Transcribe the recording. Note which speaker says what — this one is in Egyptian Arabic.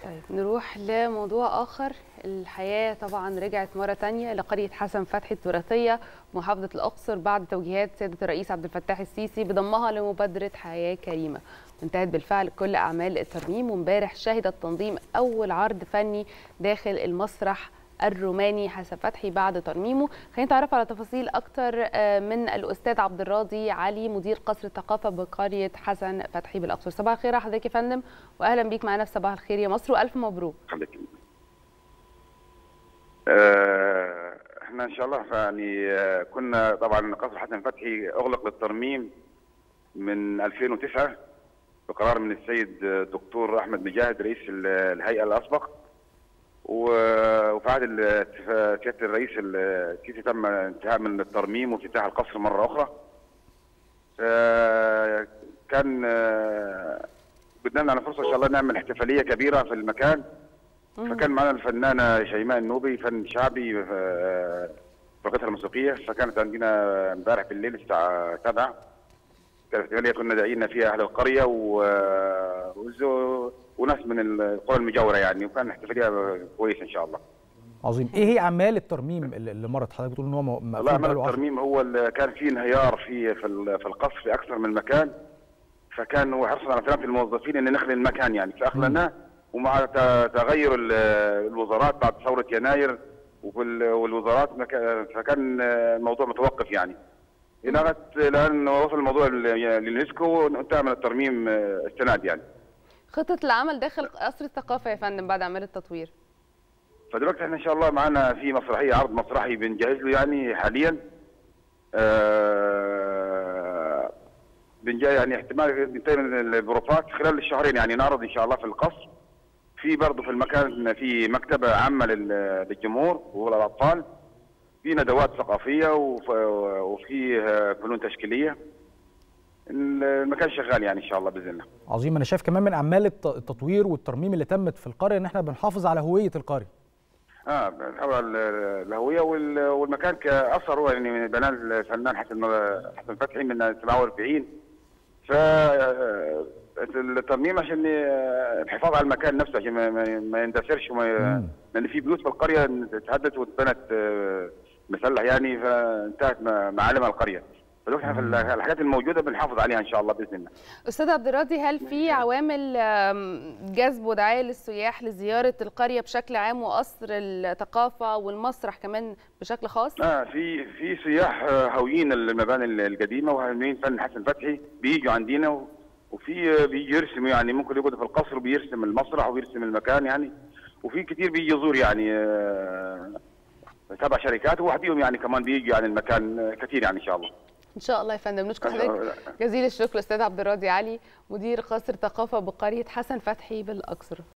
Speaker 1: طيب نروح لموضوع آخر الحياة طبعا رجعت مرة تانية لقرية حسن فتحي التراثية محافظة الأقصر بعد توجيهات سيادة الرئيس عبد الفتاح السيسي بضمها لمبادرة حياة كريمة وانتهت بالفعل كل أعمال الترميم وامبارح شهدت تنظيم أول عرض فني داخل المسرح الروماني حسن فتحي بعد ترميمه خلينا نتعرف على تفاصيل اكتر من الاستاذ عبد الراضي علي مدير قصر الثقافه بقريه حسن فتحي بالاقصر صباح الخير حضرتك يا فندم واهلا بيك معانا في صباح الخير يا مصر والف مبروك
Speaker 2: آه، احنا ان شاء الله يعني آه، كنا طبعا قصر حسن فتحي اغلق للترميم من 2009 بقرار من السيد دكتور احمد مجاهد رئيس الهيئه الاسبق وفي عهد سياده الرئيس السيسي تم انتهاء من الترميم وافتتاح القصر مره اخرى. كان قدامنا على فرصه ان شاء الله نعمل احتفاليه كبيره في المكان فكان معنا الفنانه شيماء النوبي فن شعبي فرقتها الموسيقيه فكانت عندنا امبارح بالليل الساعه 7 كانت احتفاليه كنا داعيين فيها اهل القريه و وناس من القرى المجاوره يعني وكان احتفاليه كويسه ان شاء الله.
Speaker 3: عظيم، ايه هي اعمال الترميم اللي مرت حضرتك بتقول ان هو
Speaker 2: والله اعمال الترميم هو اللي كان في انهيار في في في القصر في اكثر من مكان فكان هو حرصا على سلامه الموظفين ان نخلي المكان يعني فاخلناه ومع تغير الوزارات بعد ثوره يناير والوزارات فكان الموضوع متوقف يعني. لغايه لان وصل الموضوع لليونسكو وانتهى من الترميم السنه دي يعني.
Speaker 1: خطة العمل داخل قصر الثقافة يا فندم بعد أعمال التطوير
Speaker 2: فدلوقتي احنا إن شاء الله معانا في مسرحية عرض مسرحي بنجهز له يعني حاليا آه بنجهز يعني احتمال ننتهي من البروفات خلال الشهرين يعني نعرض إن شاء الله في القصر في برضه في المكان في مكتبة عامة للجمهور وللأطفال في ندوات ثقافية وفي فنون تشكيلية المكان شغال يعني ان شاء الله باذن الله.
Speaker 3: عظيم انا شايف كمان من اعمال التطوير والترميم اللي تمت في القريه ان احنا بنحافظ على هويه القريه.
Speaker 2: اه بنحافظ على الهويه والمكان كاثر هو يعني بناه الفنان حسن حسن فتحي من 47 ف الترميم عشان الحفاظ على المكان نفسه عشان ما يندثرش وما لان في بيوت في القريه اتهدت واتبنت مسلح يعني فانتهت معالم القريه. فدول احنا في الحاجات الموجوده بنحافظ عليها ان شاء الله باذن الله.
Speaker 1: استاذ عبد الراضي هل في عوامل جذب ودعايه للسياح لزياره القريه بشكل عام وقصر الثقافه والمسرح كمان بشكل خاص؟
Speaker 2: اه في في سياح هاويين المباني القديمه وهاويين فن حسن فتحي بيجوا عندنا وفي بيجوا يرسموا يعني ممكن يقعدوا في القصر وبيرسم المسرح وبيرسم المكان يعني وفي كتير بيجي يزور يعني آه تبع شركات ووحديهم يعني كمان بيجوا يعني المكان كثير يعني ان شاء الله.
Speaker 1: ان شاء الله يا فندم نشكر حضرتك جزيل الشكر استاذ عبد الراضي علي مدير قصر ثقافه بقريه حسن فتحي بالاقصر